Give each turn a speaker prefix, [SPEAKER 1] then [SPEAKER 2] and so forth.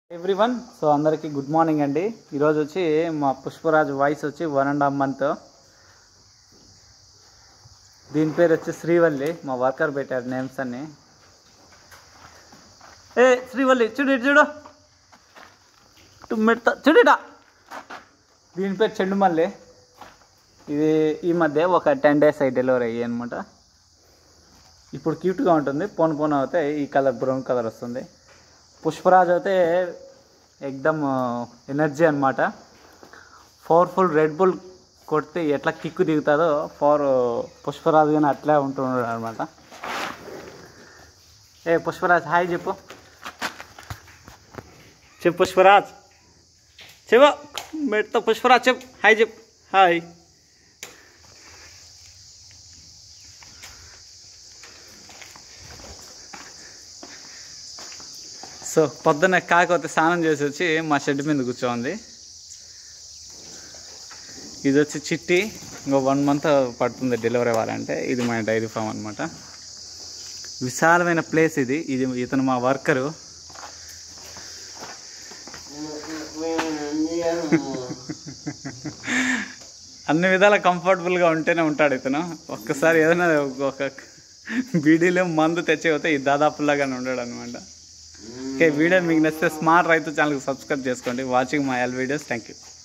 [SPEAKER 1] everyone so అందరికీ good morning అండి ఈరోజు వచ్చి మా పుష్పరాజ్ వాయిస్ వచ్చి వన్ అండ్ హాఫ్ మంత్ దీని పేరు వచ్చి శ్రీవల్లి మా వర్కర్ పెట్టారు నేమ్స్ అన్ని ఏ శ్రీవల్లి చూడు ఇటు చూడు ఇటు మెడత చూడుట దీని పేరు చెండుమల్లి ఇది ఈ మధ్య ఒక టెన్ డేస్ అయి డెలివరీ అయ్యాయి అనమాట ఇప్పుడు క్యూట్గా ఉంటుంది పోను పోను అయితే ఈ కలర్ బ్రౌన్ కలర్ వస్తుంది పుష్పరాజ్ అయితే ఎక్దమ్ ఎనర్జీ అనమాట పవర్ఫుల్ రెడ్ బుల్ కొడితే ఎట్లా కిక్కు దిగుతుందో ఫోర్ పుష్పరాజ్ కానీ అట్లే ఉంటున్నాడు అనమాట ఏ పుష్పరాజ్ హాయ్ చెప్పు చెప్పు పుష్పరాజ్ చెప్పు మెట్తో పుష్పరాజ్ చెప్పు హాయ్ చెప్పు హాయ్ సో పొద్దున్న కాకపోతే స్నానం చేసి వచ్చి మా షెడ్ మీద కూర్చోంది ఇది వచ్చి చిట్టి ఇంకో వన్ మంత్ పడుతుంది డెలివరీ అవ్వాలంటే ఇది మా డైరీ ఫామ్ అనమాట విశాలమైన ప్లేస్ ఇది ఇది ఇతను మా వర్కరు అన్ని విధాల కంఫర్టబుల్గా ఉంటేనే ఉంటాడు ఇతను ఒక్కసారి ఏదైనా ఒక బీడీలో మందు తెచ్చి పోతే ఈ దాదాపులాగానే ఉంటాడు అనమాట ఓకే వీడియో మీకు నచ్చితే స్మార్ట్ రైతు ఛానల్కి సబ్స్క్రైబ్ చేసుకోండి watching my all videos thank you